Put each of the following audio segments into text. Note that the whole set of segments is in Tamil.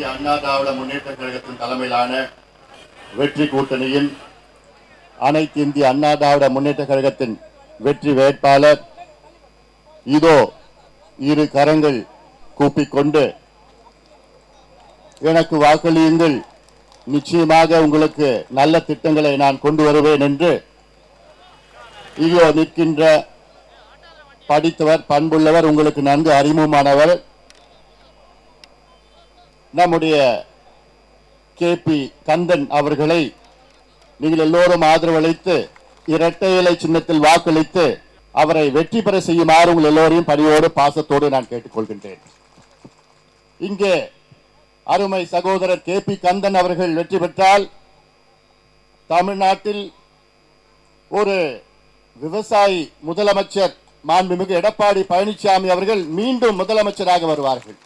அண்ணா திராவிட முன்னேற்ற கழகத்தின் தலைமையிலான வெற்றி கூட்டணியின் அனைத்து இந்திய அண்ணா திராவிட முன்னேற்ற கழகத்தின் வெற்றி வேட்பாளர் இதோ இரு கரங்கள் கூப்பிக்கொண்டு எனக்கு வாக்களியுங்கள் நிச்சயமாக உங்களுக்கு நல்ல திட்டங்களை நான் கொண்டு வருவேன் என்று இதோ நிற்கின்ற படித்தவர் பண்புள்ளவர் உங்களுக்கு நன்கு அறிமுகமானவர் நம்முடைய கே பி கந்தன் அவர்களை நீங்கள் எல்லோரும் ஆதரவளித்து இரட்டை இலை சின்னத்தில் வாக்களித்து அவரை வெற்றி பெற செய்யுமாறு உங்கள் எல்லோரையும் பணியோடு பாசத்தோடு நான் கேட்டுக்கொள்கின்றேன் இங்கே அருமை சகோதரர் கே பி கந்தன் அவர்கள் வெற்றி பெற்றால் தமிழ்நாட்டில் ஒரு விவசாயி முதலமைச்சர் மாண்புமிகு எடப்பாடி பழனிசாமி அவர்கள் மீண்டும் முதலமைச்சராக வருவார்கள்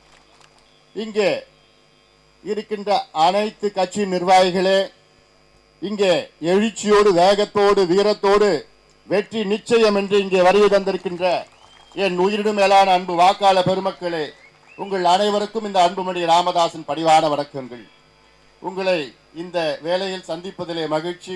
இங்கே இருக்கின்ற அனைத்து கட்சி நிர்வாகிகளே இங்கே எழுச்சியோடு வேகத்தோடு வீரத்தோடு வெற்றி நிச்சயம் என்று இங்கே வருகை தந்திருக்கின்ற என் உயிரினும் மேலான அன்பு வாக்காளர் பெருமக்களே உங்கள் அனைவருக்கும் இந்த அன்புமணி ராமதாசன் பணிவான வணக்கங்கள் உங்களை இந்த வேளையில் சந்திப்பதிலே மகிழ்ச்சி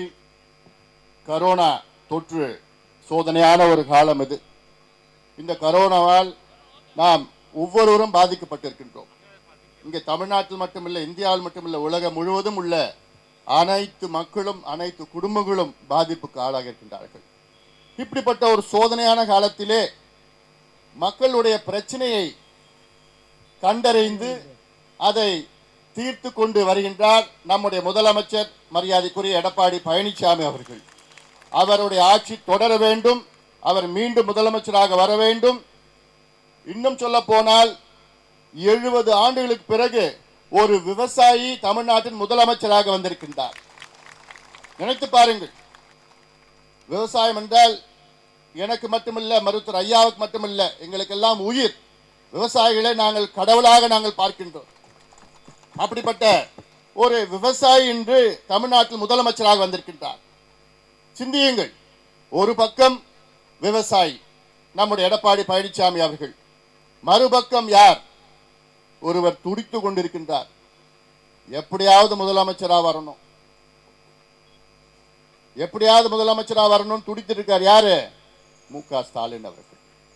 கரோனா தொற்று சோதனையான ஒரு காலம் இது இந்த கரோனாவால் நாம் ஒவ்வொருவரும் பாதிக்கப்பட்டிருக்கின்றோம் இங்கே தமிழ்நாட்டில் மட்டுமில்லை இந்தியாவில் மட்டுமில்லை உலகம் முழுவதும் உள்ள அனைத்து மக்களும் அனைத்து குடும்பங்களும் பாதிப்புக்கு ஆளாக இருக்கின்றார்கள் இப்படிப்பட்ட ஒரு சோதனையான காலத்திலே மக்களுடைய பிரச்சனையை கண்டறிந்து அதை தீர்த்து கொண்டு வருகின்றார் நம்முடைய முதலமைச்சர் மரியாதைக்குரிய எடப்பாடி பழனிசாமி அவர்கள் அவருடைய ஆட்சி தொடர வேண்டும் அவர் மீண்டும் முதலமைச்சராக வர வேண்டும் இன்னும் சொல்ல போனால் எழுபது ஆண்டுகளுக்கு பிறகு ஒரு விவசாயி தமிழ்நாட்டின் முதலமைச்சராக வந்திருக்கின்றார் நினைத்து பாருங்கள் விவசாயம் என்றால் எனக்கு மட்டுமல்ல மருத்துவர் ஐயாவுக்கு மட்டுமல்ல எங்களுக்கெல்லாம் உயிர் விவசாயிகளை நாங்கள் கடவுளாக நாங்கள் பார்க்கின்றோம் அப்படிப்பட்ட ஒரு விவசாயி இன்று தமிழ்நாட்டில் முதலமைச்சராக வந்திருக்கின்றார் சிந்தியுங்கள் ஒரு பக்கம் விவசாயி நம்முடைய எடப்பாடி பழனிசாமி அவர்கள் மறுபக்கம் யார் ஒருவர் துடித்து கொண்டிருக்கின்றார் எப்படியாவது முதலமைச்சரா வரணும் எப்படியாவது முதலமைச்சரா வரணும்னு துடித்து இருக்கார் யாரு மு க ஸ்டாலின் அவர்கள்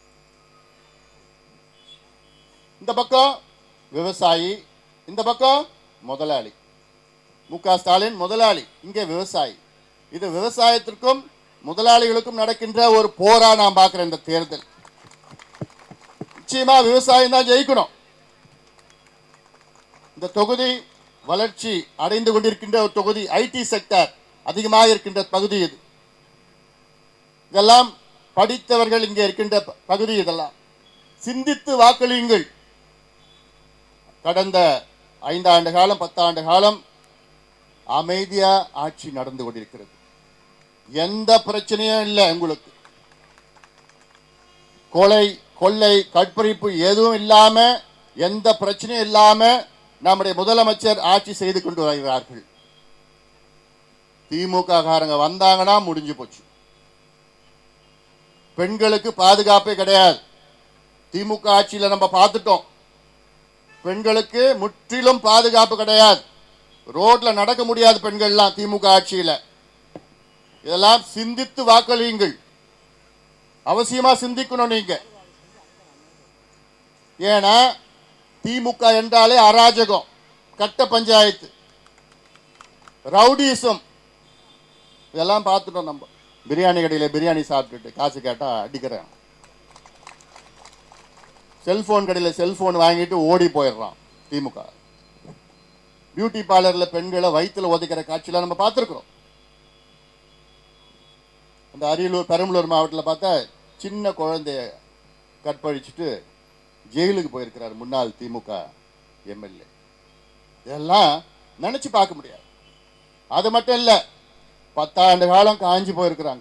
இந்த பக்கம் விவசாயி இந்த பக்கம் முதலாளி மு க ஸ்டாலின் முதலாளி இங்கே விவசாயி இது விவசாயத்திற்கும் முதலாளிகளுக்கும் நடக்கின்ற ஒரு போரா நான் பார்க்கிறேன் இந்த தேர்தல் நிச்சயமா விவசாயம் தான் ஜெயிக்கணும் இந்த தொகுதி வளர்ச்சி அடைந்து கொண்டிருக்கின்ற ஒரு தொகுதி ஐடி செக்டர் அதிகமாக இருக்கின்ற பகுதி இது இதெல்லாம் படித்தவர்கள் இங்கே இருக்கின்ற ப- பகுதி இதெல்லாம் சிந்தித்து வாக்களியுங்கள் கடந்த ஐந்தாண்டு காலம் பத்தாண்டு காலம் அமைதியா ஆட்சி நடந்து கொண்டிருக்கிறது எந்த பிரச்சனையும் இல்லை உங்களுக்கு கொலை கொள்ளை கற்பழிப்பு எதுவும் இல்லாம எந்த பிரச்சனையும் இல்லாம நம்முடைய முதலமைச்சர் ஆட்சி செய்து கொண்டு வருகிறார்கள் திமுக காரங்க வந்தாங்கன்னா முடிஞ்சு போச்சு பெண்களுக்கு பாதுகாப்பே கிடையாது திமுக ஆட்சியில நம்ம பார்த்துட்டோம் பெண்களுக்கு முற்றிலும் பாதுகாப்பு கிடையாது ரோட்ல நடக்க முடியாது பெண்கள்லாம் திமுக ஆட்சியில இதெல்லாம் சிந்தித்து வாக்களியுங்கள் அவசியமா சிந்திக்கணும் நீங்க ஏன்னா திமுக என்றாலே அராஜகம் கட்ட பஞ்சாயத்து ரவுடிசம் இதெல்லாம் பார்த்துட்டோம் நம்ம பிரியாணி கடையில் பிரியாணி சாப்பிட்டுட்டு காசு கேட்டா அடிக்கிறேன் செல்போன் கடையில் செல்போன் வாங்கிட்டு ஓடி போயிடுறான் திமுக பியூட்டி பார்லரில் பெண்களை வயிற்றுல உதைக்கிற காட்சியெல்லாம் நம்ம பார்த்துருக்குறோம் அந்த அரியலூர் பெரம்பலூர் மாவட்டத்தில் பார்த்தா சின்ன குழந்தைய கற்பழிச்சிட்டு ஜெயிலுக்கு போயிருக்கிறார் முன்னாள் திமுக எம்எல்ஏ இதெல்லாம் நினைச்சு பார்க்க முடியாது அது மட்டும் இல்ல பத்தாண்டு காலம் காஞ்சி போயிருக்கிறாங்க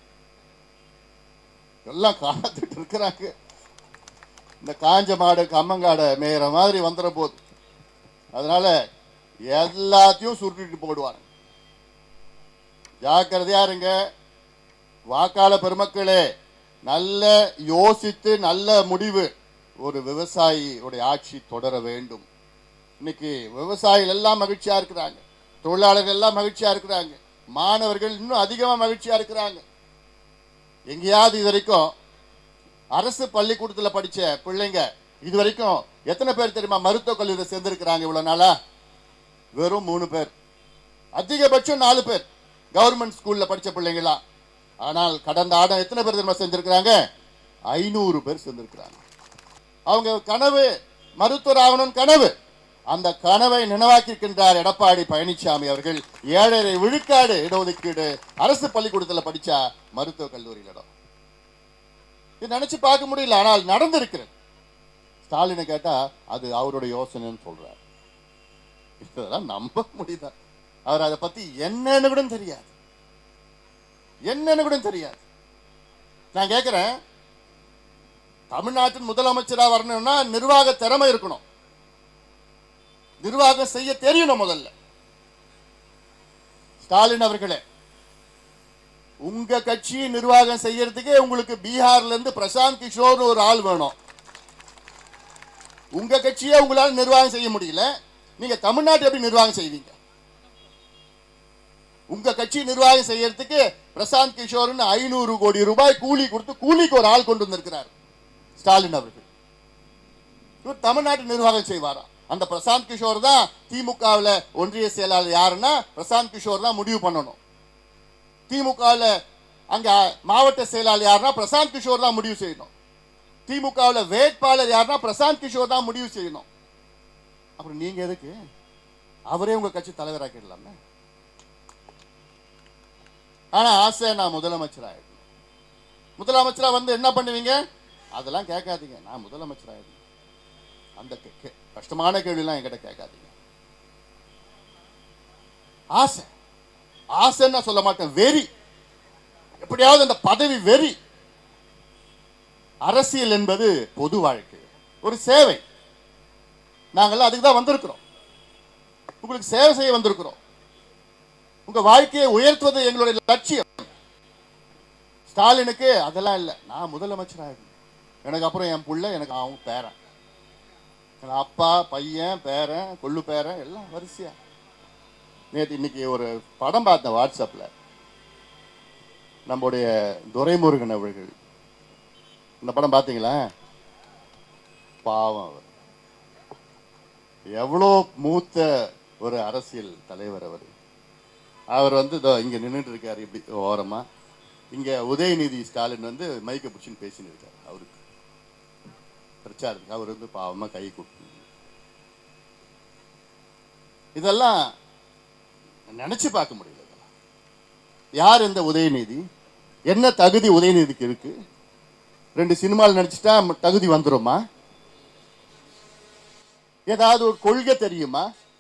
எல்லாம் காத்துட்டு இருக்கிறாங்க இந்த காஞ்ச மாடு கம்மங்காடை மேயிற மாதிரி வந்துட போகுது அதனால எல்லாத்தையும் சுருட்டிட்டு போடுவாங்க ஜாக்கிரதையா இருங்க வாக்காள பெருமக்களே நல்ல யோசித்து நல்ல முடிவு ஒரு விவசாயியுடைய ஆட்சி தொடர வேண்டும் இன்னைக்கு விவசாயிகள் எல்லாம் மகிழ்ச்சியா இருக்கிறாங்க தொழிலாளர்கள் எல்லாம் மகிழ்ச்சியா இருக்கிறாங்க மாணவர்கள் இன்னும் அதிகமா மகிழ்ச்சியா இருக்கிறாங்க எங்கேயாவது இது வரைக்கும் அரசு பள்ளிக்கூடத்துல படிச்ச பிள்ளைங்க இது வரைக்கும் எத்தனை பேர் தெரியுமா மருத்துவக் கல்லூரியில் சேர்ந்திருக்கிறாங்க இவ்வளவு நாளா வெறும் மூணு பேர் அதிகபட்சம் நாலு பேர் கவர்மெண்ட் ஸ்கூல்ல படிச்ச பிள்ளைங்களா ஆனால் கடந்த ஆடம் எத்தனை பேர் தெரியுமா செஞ்சிருக்கிறாங்க ஐநூறு பேர் சேர்ந்திருக்கிறாங்க அவங்க கனவு மருத்துவர் ஆகணும் கனவு அந்த கனவை நினைவாக்கியிருக்கின்றார் எடப்பாடி பழனிசாமி அவர்கள் ஏழரை விழுக்காடு இடஒதுக்கீடு அரசு பள்ளிக்கூடத்தில் படிச்சா மருத்துவக் கல்லூரியில் இடம் இது நினைச்சு பார்க்க முடியல ஆனால் நடந்திருக்கிறது ஸ்டாலினை கேட்டா அது அவருடைய யோசனைன்னு சொல்றார் இதெல்லாம் நம்ப முடியுதா அவர் அதை பத்தி என்னன்னு கூட தெரியாது என்னன்னு கூட தெரியாது நான் கேட்கிறேன் தமிழ்நாட்டின் முதலமைச்சரா வரணும்னா நிர்வாக திறமை இருக்கணும் நிர்வாகம் செய்ய தெரியணும் முதல்ல ஸ்டாலின் அவர்களே உங்க கட்சி நிர்வாகம் செய்யறதுக்கே உங்களுக்கு பீகார்ல இருந்து பிரசாந்த் கிஷோர் ஒரு ஆள் வேணும் உங்க கட்சியே உங்களால நிர்வாகம் செய்ய முடியல நீங்க தமிழ்நாட்டை எப்படி நிர்வாகம் செய்வீங்க உங்க கட்சி நிர்வாகம் செய்யறதுக்கு பிரசாந்த் கிஷோர்னு ஐநூறு கோடி ரூபாய் கூலி கொடுத்து கூலிக்கு ஒரு ஆள் கொண்டு வந்திருக்கிறார் ஸ்டாலின் அவர்கள் இவர் தமிழ்நாட்டு நிர்வாகம் செய்வாரா அந்த பிரசாந்த் கிஷோர் தான் திமுகவில் ஒன்றிய செயலாளர் யாருன்னா பிரசாந்த் கிஷோர் தான் முடிவு பண்ணணும் திமுகவில் அங்க மாவட்ட செயலாளர் யாருன்னா பிரசாந்த் கிஷோர் தான் முடிவு செய்யணும் திமுகவில் வேட்பாளர் யாருன்னா பிரசாந்த் கிஷோர் தான் முடிவு செய்யணும் அப்புறம் நீங்க எதுக்கு அவரே உங்க கட்சி தலைவராக்கிடலாமே ஆனா ஆசை நான் முதலமைச்சர் ஆயிடணும் முதலமைச்சரா வந்து என்ன பண்ணுவீங்க அதெல்லாம் கேட்காதீங்க நான் முதலமைச்சர் ஆயிடணும் அந்த கே- கே- கஷ்டமான கேள்விலாம் என்கிட்ட கேட்காதீங்க ஆசை ஆசைன்னு நான் சொல்ல மாட்டேன் வெறி எப்படியாவது அந்த பதவி வெறி அரசியல் என்பது பொது வாழ்க்கை ஒரு சேவை நாங்கெல்லாம் அதுக்கு தான் வந்திருக்கிறோம் உங்களுக்கு சேவை செய்ய வந்திருக்கிறோம் உங்க வாழ்க்கையை உயர்த்துவது எங்களுடைய லட்சியம் ஸ்டாலினுக்கு அதெல்லாம் இல்லை நான் முதலமைச்சர் ஆகணும் எனக்கு அப்புறம் என் புள்ள எனக்கு அவன் பேரன் என் அப்பா பையன் பேரன் கொள்ளு பேரன் எல்லாம் வரிசையா நேற்று இன்னைக்கு ஒரு படம் பார்த்தேன் வாட்ஸ்அப்ல நம்முடைய துரைமுருகன் அவர்கள் இந்த படம் பார்த்தீங்களா பாவம் அவர் எவ்வளோ மூத்த ஒரு அரசியல் தலைவர் அவர் அவர் வந்து இதோ இங்க நின்றுட்டு இருக்காரு இப்படி ஓரமா இங்க உதயநிதி ஸ்டாலின் வந்து மைக்கை பிடிச்சின்னு பேசின்னு இருக்காரு அவருக்கு பிரச்சாரத்துக்கு அவர் வந்து பாவமா கை கொடுத்து இதெல்லாம் நினைச்சு பார்க்க முடியல இதெல்லாம். யார் இந்த உதயநிதி என்ன தகுதி உதயநிதிக்கு இருக்கு ரெண்டு சினிமாவில் நடிச்சிட்டா ம- தகுதி வந்துருமா ஏதாவது ஒரு கொள்கை தெரியுமா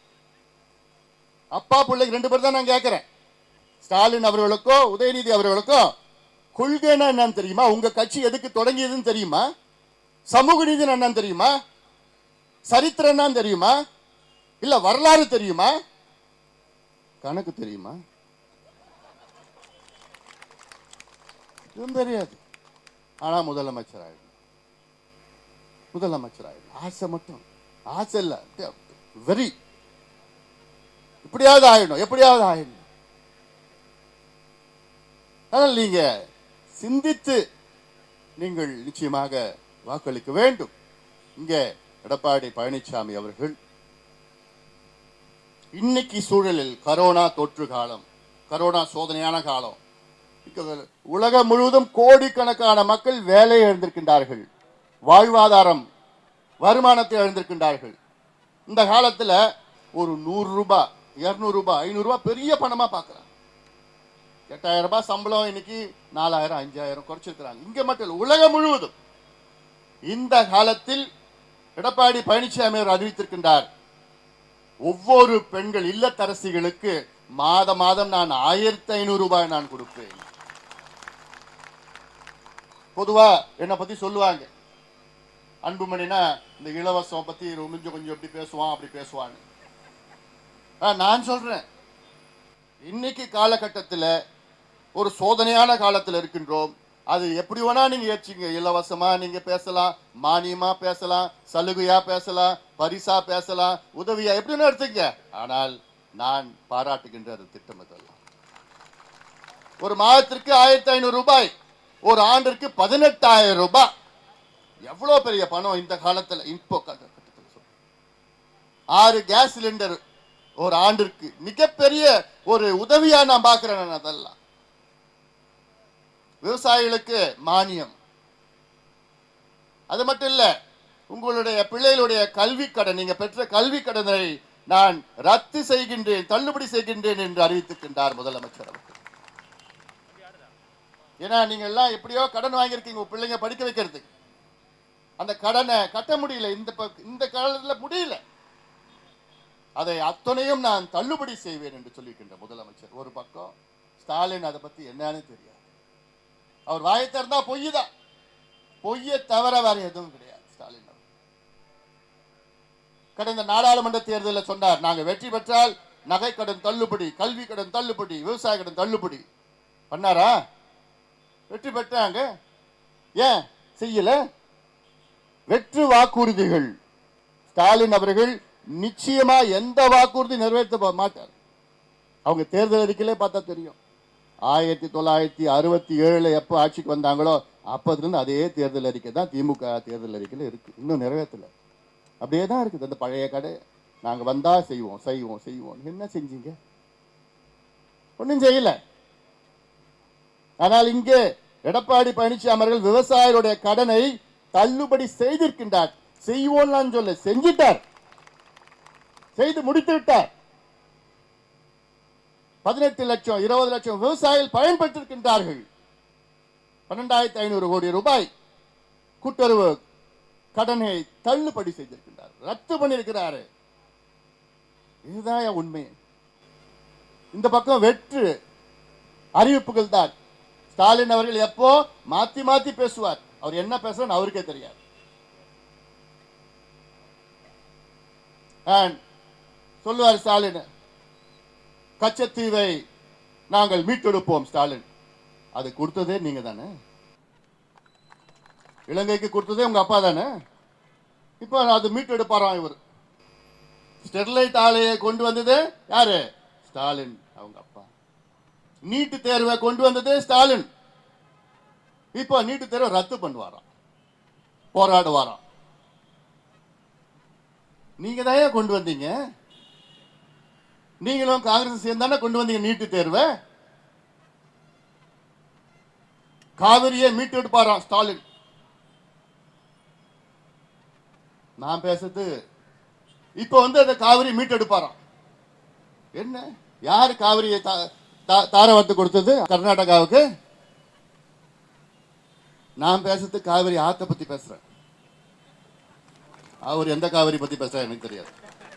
அப்பா பிள்ளைக்கு ரெண்டு பேர் தான் நான் கேட்கிறேன் ஸ்டாலின் அவர்களுக்கோ உதயநிதி அவர்களுக்கோ கொள்கைன்னா என்னன்னு தெரியுமா உங்க கட்சி எதுக்கு தொடங்கியதுன்னு தெரியுமா சமூக நீதி என்னன்னு தெரியுமா சரித்திரம் என்னன்னு தெரியுமா இல்ல வரலாறு தெரியுமா கணக்கு தெரியுமா இதுவும் தெரியாது ஆனா முதலமைச்சர் ஆயிடும் முதலமைச்சர் ஆயிடும் ஆசை மட்டும் ஆசை இல்ல வெரி எப்படியாவது ஆயிடும் எப்படியாவது ஆயிடும் ஆனால் நீங்க சிந்தித்து நீங்கள் நிச்சயமாக வாக்களிக்க வேண்டும் இங்க எடப்பாடி பழனிசாமி அவர்கள் இன்னைக்கு சூழலில் கரோனா தொற்று காலம் கரோனா சோதனையான காலம் இக்க- உலகம் முழுவதும் கோடிக்கணக்கான மக்கள் வேலை இழந்திருக்கின்றார்கள் வாழ்வாதாரம் வருமானத்தை இழந்திருக்கின்றார்கள் இந்த காலத்துல ஒரு நூறு ரூபாய் இருநூறு ரூபாய் ஐநூறு ரூபாய் பெரிய பணமா பார்க்கறாங்க எட்டாயிரம் ரூபாய் சம்பளம் இன்னைக்கு நாலாயிரம் அஞ்சாயிரம் குறைச்சிருக்கிறாங்க இங்க மட்டும் இல்ல, உலகம் முழுவதும் இந்த காலத்தில் எடப்பாடி பழனிசாமி அவர் அறிவித்திருக்கின்றார் ஒவ்வொரு பெண்கள் இல்லத்தரசிகளுக்கு மாத மாதம் நான் ஆயிரத்தி ஐநூறு ரூபாய் நான் கொடுப்பேன் பொதுவா என்னை பத்தி சொல்லுவாங்க அன்புமணினா இந்த இலவசம் பத்தி கொஞ்சம் கொஞ்சம் எப்படி பேசுவான் அப்படி பேசுவான்னு ஆ, நான் சொல்றேன் இன்னைக்கு காலகட்டத்தில் ஒரு சோதனையான காலத்தில் இருக்கின்றோம் அது எப்படி வேணா நீங்க ஏற்றுங்க இலவசமா நீங்க பேசலாம் மானியமா பேசலாம் சலுகையா பேசலாம் பரிசா பேசலாம் உதவியா எப்படி வேணா எடுத்துங்க ஆனால் நான் பாராட்டுகின்ற அது திட்டம் இதெல்லாம் ஒரு மாதத்திற்கு ஆயிரத்தி ஐநூறு ரூபாய் ஒரு ஆண்டிற்கு பதினெட்டாயிரம் ரூபாய் எவ்வளவு பெரிய பணம் இந்த காலத்துல இப்போ காலகட்டத்துல சொல்றேன். ஆறு கேஸ் சிலிண்டர் ஒரு ஆண்டிற்கு மிகப்பெரிய ஒரு உதவியா நான் பார்க்கிறேன் நான் அதெல்லாம் விவசாயிகளுக்கு மானியம் அது மட்டும் இல்ல உங்களுடைய பிள்ளைகளுடைய கல்வி கடன் நீங்க பெற்ற கல்வி கடனை நான் ரத்து செய்கின்றேன் தள்ளுபடி செய்கின்றேன் என்று அறிவித்திருக்கின்றார் முதலமைச்சர் அவர்கள் ஏன்னா நீங்க எல்லாம் எப்படியோ கடன் வாங்கியிருக்கீங்க உங்க பிள்ளைங்க படிக்க வைக்கிறதுக்கு அந்த கடனை கட்ட முடியல இந்த ப- இந்த காலத்துல முடியல அதை அத்தனையும் நான் தள்ளுபடி செய்வேன் என்று சொல்லியிருக்கின்ற முதலமைச்சர் ஒரு பக்கம் ஸ்டாலின் அதை பத்தி என்னன்னு தெரியாது அவர் வாயை திறந்தா பொய் தான் பொய்யை தவிர வேற எதுவும் கிடையாது ஸ்டாலின் அவர். கடந்த நாடாளுமன்ற தேர்தலில் சொன்னார் நாங்க வெற்றி பெற்றால் நகை கடன் தள்ளுபடி கல்வி கடன் தள்ளுபடி விவசாய கடன் தள்ளுபடி பண்ணாரா வெற்றி பெற்றாங்க ஏன் செய்யல வெற்று வாக்குறுதிகள் ஸ்டாலின் அவர்கள் நிச்சயமா எந்த வாக்குறுதி நிறைவேற்ற போ- மாட்டார் அவங்க தேர்தல் அறிக்கையிலே பார்த்தா தெரியும் ஆயிரத்தி தொள்ளாயிரத்தி அறுபத்தி ஏழுல எப்போ ஆட்சிக்கு வந்தாங்களோ அப்போதுலேருந்து அதே தேர்தல் அறிக்கை தான் திமுக தேர்தல் அறிக்கையில் இருக்கு இன்னும் நிறைவேற்றல அப்படியே தான் இருக்குது அந்த பழைய கடை நாங்க வந்தா செய்வோம் செய்வோம் செய்வோம் என்ன செஞ்சீங்க ஒன்றும் செய்யல ஆனால் இங்கே எடப்பாடி பழனிசாமி அவர்கள் விவசாயிகளுடைய கடனை தள்ளுபடி செய்திருக்கின்றார் செய்வோம்லாம் சொல்ல செஞ்சிட்டார் செய்து முடித்து விட்டார் பதினெட்டு லட்சம் இருபது லட்சம் விவசாயிகள் பயன்பெற்றிருக்கின்றார்கள் பன்னெண்டாயிரத்தி ஐநூறு கோடி ரூபாய் கூட்டுறவு கடனை தள்ளுபடி செய்திருக்கின்றார் ரத்து பண்ணியிருக்கிறாரு இதுதான் என் உண்மை இந்த பக்கம் வெற்று அறிவிப்புகள் தான் ஸ்டாலின் அவர்கள் எப்போ மாத்தி மாத்தி பேசுவார் அவர் என்ன பேசுறான்னு அவருக்கே தெரியாது And சொல்லுவார் ஸ்டாலின் கச்சத்தீவை நாங்கள் மீட்டெடுப்போம் ஸ்டாலின் அது கொடுத்ததே நீங்க தானே இலங்கைக்கு கொடுத்ததே உங்க அப்பா தானே இப்போ அது மீட்டெடுப்பாராம் இவர் ஸ்டெர்லைட் ஆலையை கொண்டு வந்தது யாரு ஸ்டாலின் அவங்க அப்பா நீட்டு தேர்வை கொண்டு வந்தது ஸ்டாலின் இப்போ நீட்டு தேர்வை ரத்து பண்ணுவாராம் போராடுவாராம் நீங்க தான் ஏன் கொண்டு வந்தீங்க நீங்களும் காங்கிரஸ் சேர்ந்தானே கொண்டு வந்தீங்க நீட்டு தேர்வை காவிரியை மீட்டு எடுப்பாராம் ஸ்டாலின் நான் பேசுறது இப்போ வந்து அந்த காவிரி மீட்டெடுப்பாராம் என்ன யார் காவிரியை தா- தா- தாரவாத்து கொடுத்தது கர்நாடகாவுக்கு நான் பேசுறது காவிரி ஆத்த பத்தி பேசுறேன் அவர் எந்த காவிரி பத்தி பேசுற எனக்கு தெரியாது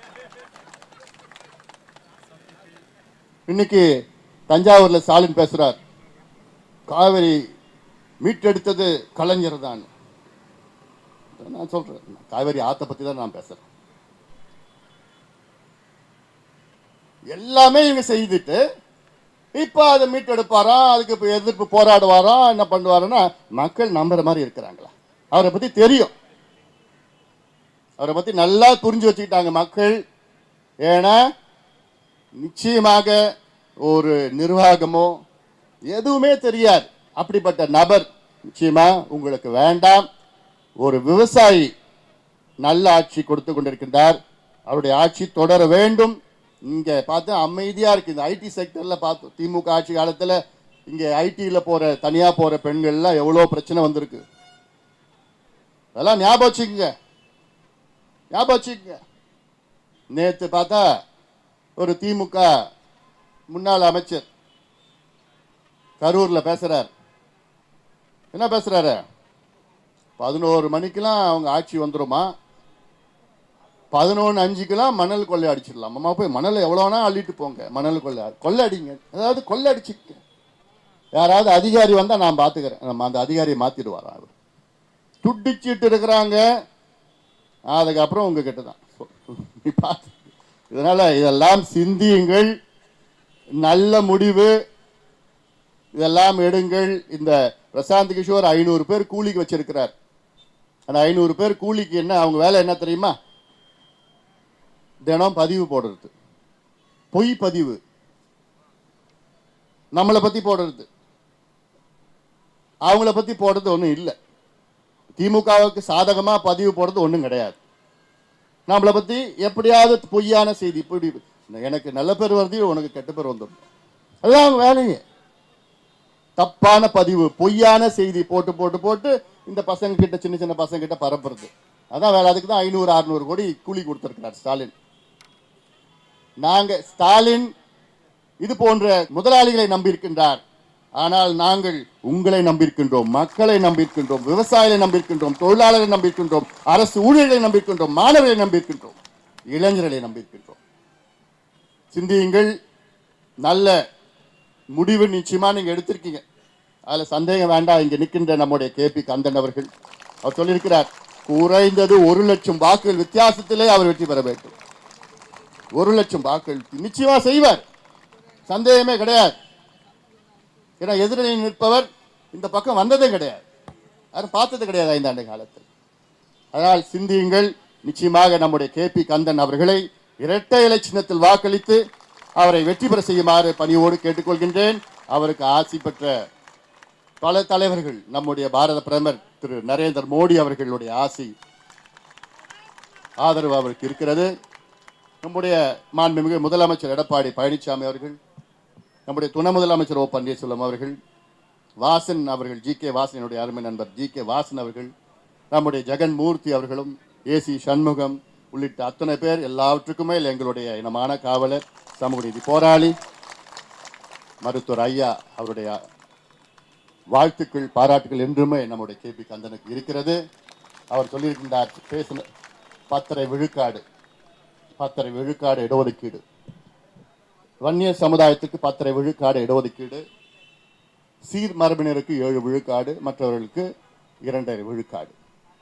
இன்னைக்கு தஞ்சாவூர்ல ஸ்டாலின் பேசுறார் காவிரி மீட்டெடுத்தது கலைஞர் தான் நான் சொல்றேன் காவேரி ஆத்த பத்தி தான் நான் பேசுறேன் எல்லாமே இவங்க செய்துட்டு இப்போ அதை மீட்டெடுப்பாரா அதுக்கு இப்போ எதிர்ப்பு போராடுவாரா என்ன பண்ணுவாருன்னா மக்கள் நம்புற மாதிரி இருக்கிறாங்களா அவரை பத்தி தெரியும் அவரை பத்தி நல்லா புரிஞ்சு வச்சுக்கிட்டாங்க மக்கள் ஏன்னா நிச்சயமாக ஒரு நிர்வாகமோ எதுவுமே தெரியாது அப்படிப்பட்ட நபர் நிச்சயமா உங்களுக்கு வேண்டாம் ஒரு விவசாயி நல்ல ஆட்சி கொடுத்து கொண்டிருக்கின்றார் அவருடைய ஆட்சி தொடர வேண்டும் இங்க பார்த்தா அமைதியா இருக்கு இந்த ஐடி செக்டர்ல பார்த்தோம் திமுக ஆட்சி காலத்துல இங்க ஐடில போற தனியா போற பெண்கள்லாம் எவ்வளவு பிரச்சனை வந்திருக்கு அதெல்லாம் ஞாபகம் வச்சுக்கங்க ஞாபகம் வச்சுக்கங்க நேத்து பார்த்தா ஒரு திமுக முன்னாள் அமைச்சர் கரூர்ல பேசுறார் என்ன பேசுறாரு பதினோரு மணிக்கெல்லாம் அவங்க ஆட்சி வந்துருமா பதினொன்று அஞ்சுக்கெல்லாம் மணல் கொள்ளை அடிச்சிடலாம் அம்மா போய் மணல் எவ்வளோனா அள்ளிட்டு போங்க மணல் கொள்ளை கொள்ளை அடிங்க அதாவது கொள்ளை அடிச்சுக்க யாராவது அதிகாரி வந்தால் நான் பார்த்துக்கிறேன் நம்ம அந்த அதிகாரியை மாற்றிடுவாராம் அவர் துடிச்சிட்டு இருக்கிறாங்க அதுக்கப்புறம் உங்ககிட்ட தான் நீ பார்த்து இதனால இதெல்லாம் சிந்தியுங்கள் நல்ல முடிவு இதெல்லாம் எடுங்கள் இந்த பிரசாந்த் கிஷோர் ஐநூறு பேர் கூலிக்கு வச்சிருக்கிறார் அந்த ஐநூறு பேர் கூலிக்கு என்ன அவங்க வேலை என்ன தெரியுமா தினம் பதிவு போடுறது பொய் பதிவு நம்மளை பத்தி போடுறது அவங்கள பத்தி போடுறது ஒன்றும் இல்லை திமுகவுக்கு சாதகமா பதிவு போடுறது ஒன்றும் கிடையாது நம்மளை பத்தி எப்படியாவது பொய்யான செய்தி இப்படி எனக்கு நல்ல பேர் வருது உனக்கு கெட்ட பேர் வந்துடும் அதுதான் அவங்க வேலையே தப்பான பதிவு பொய்யான செய்தி போட்டு போட்டு போட்டு இந்த பசங்க கிட்ட சின்ன சின்ன பசங்க கிட்ட பரப்புறது அதான் வேலை அதுக்கு தான் ஐநூறு அறுநூறு கோடி கூலி கொடுத்திருக்கிறார் ஸ்டாலின் நாங்க ஸ்டாலின் இது போன்ற முதலாளிகளை நம்பியிருக்கின்றார் ஆனால் நாங்கள் உங்களை நம்பியிருக்கின்றோம் மக்களை நம்பியிருக்கின்றோம் விவசாயிகளை நம்பியிருக்கின்றோம் தொழிலாளர்களை நம்பியிருக்கின்றோம் அரசு ஊழியர்களை நம்பியிருக்கின்றோம் மாணவர்களை நம்பியிருக்கின்றோம் இளைஞர்களை நம்பியிருக்கின்றோம் சிந்தியுங்கள் நல்ல முடிவு நிச்சயமா நீங்க எடுத்திருக்கீங்க அதுல சந்தேகம் வேண்டாம் இங்க நிற்கின்ற நம்முடைய கே பி கந்தன் அவர்கள் அவர் சொல்லியிருக்கிறார் குறைந்தது ஒரு லட்சம் வாக்குகள் வித்தியாசத்திலே அவர் வெற்றி பெற வேண்டும் ஒரு லட்சம் வாக்குகள் நிச்சயமா செய்வார் சந்தேகமே கிடையாது ஏன்னா எதிரில் நிற்பவர் இந்த பக்கம் வந்ததே கிடையாது யாரும் பார்த்தது கிடையாது ஐந்தாண்டு காலத்தில் அதனால் சிந்தியுங்கள் நிச்சயமாக நம்முடைய கே பி கந்தன் அவர்களை இரட்டை இலை சின்னத்தில் வாக்களித்து அவரை வெற்றி பெற செய்யுமாறு பணியோடு கேட்டுக்கொள்கின்றேன் அவருக்கு ஆசி பெற்ற பல தலைவர்கள் நம்முடைய பாரத பிரதமர் திரு நரேந்திர மோடி அவர்களுடைய ஆசி ஆதரவு அவருக்கு இருக்கிறது நம்முடைய மாண்புமிகு முதலமைச்சர் எடப்பாடி பழனிசாமி அவர்கள் நம்முடைய துணை முதலமைச்சர் ஓ பன்னீர்செல்வம் அவர்கள் வாசன் அவர்கள் ஜி கே வாசனுடைய அருமை நண்பர் ஜி கே வாசன் அவர்கள் நம்முடைய ஜெகன் மூர்த்தி அவர்களும் ஏசி சண்முகம் உள்ளிட்ட அத்தனை பேர் எல்லாவற்றுக்குமே எங்களுடைய இனமான காவலர் சமூக நீதி போராளி மருத்துவர் ஐயா அவருடைய வாழ்த்துக்கள் பாராட்டுகள் என்றுமே நம்முடைய கே பி கந்தனுக்கு இருக்கிறது அவர் சொல்லியிருக்கின்றார் பேசின பத்தரை விழுக்காடு பத்தரை விழுக்காடு இடஒதுக்கீடு வன்னிய சமுதாயத்துக்கு பத்தரை விழுக்காடு இடஒதுக்கீடு சீர் மரபினருக்கு ஏழு விழுக்காடு மற்றவர்களுக்கு இரண்டரை விழுக்காடு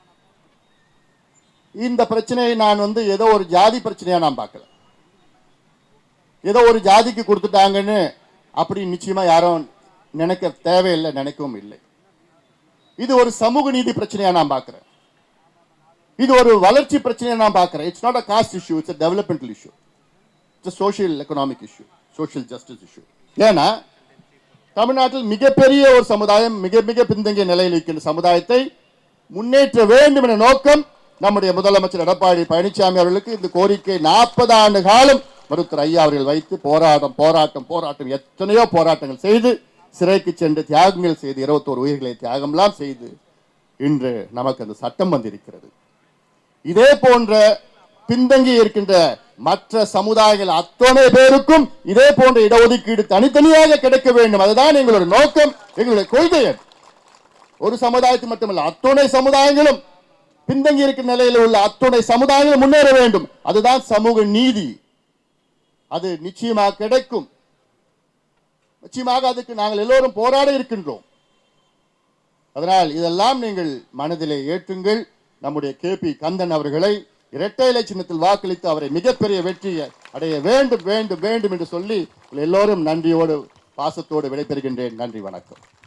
இந்த பிரச்சனையை நான் வந்து ஏதோ ஒரு ஜாதி பிரச்சனையா நான் பார்க்கல ஏதோ ஒரு ஜாதிக்கு கொடுத்துட்டாங்கன்னு அப்படி நிச்சயமா யாரும் நினைக்க தேவையில்லை நினைக்கவும் இல்லை இது ஒரு சமூக நீதி பிரச்சனையா நான் பார்க்கிறேன் இது ஒரு வளர்ச்சி பிரச்சனையா நான் பார்க்கிறேன் it's not a caste issue it's a developmental issue it's social economic issue social justice issue ஏன்னா தமிழ்நாட்டில் மிகப்பெரிய ஒரு சமுதாயம் மிக மிக பின்தங்கிய நிலையில் இருக்கின்ற சமுதாயத்தை முன்னேற்ற வேண்டும் என்ற நோக்கம் நம்முடைய முதலமைச்சர் எடப்பாடி பழனிசாமி அவர்களுக்கு இந்த கோரிக்கை நாற்பது ஆண்டு காலம் மருத்துவர் ஐயா அவர்கள் வைத்து போராட்டம் போராட்டம் போராட்டம் எத்தனையோ போராட்டங்கள் செய்து சிறைக்கு சென்று தியாகங்கள் செய்து இருபத்தோரு உயிர்களை தியாகம்லாம் செய்து இன்று நமக்கு அந்த சட்டம் வந்திருக்கிறது இதே போன்ற பின்தங்கி இருக்கின்ற மற்ற சமுதாயங்கள் அத்தனை பேருக்கும் இதே போன்ற இடஒதுக்கீடு தனித்தனியாக கிடைக்க வேண்டும் அதுதான் எங்களுடைய நோக்கம் எங்களுடைய கொள்கை அது. ஒரு சமுதாயத்து மட்டுமல்ல அத்துணை சமுதாயங்களும் பின்தங்கி இருக்கிற நிலையில் உள்ள அத்துணை சமுதாயங்களும் முன்னேற வேண்டும் அதுதான் சமூக நீதி அது நிச்சயமாக கிடைக்கும் நிச்சயமாக அதுக்கு நாங்கள் எல்லோரும் போராட இருக்கின்றோம் அதனால் இதெல்லாம் நீங்கள் மனதிலே ஏற்றுங்கள் நம்முடைய கே பி கந்தன் அவர்களை இரட்டை இலை சின்னத்தில் வாக்களித்து அவரை மிகப்பெரிய வெற்றியை அடைய வேண்டும் வேண்டும் வேண்டும் என்று சொல்லி எல்லோரும் நன்றியோடு பாசத்தோடு விடைபெறுகின்றேன் நன்றி வணக்கம்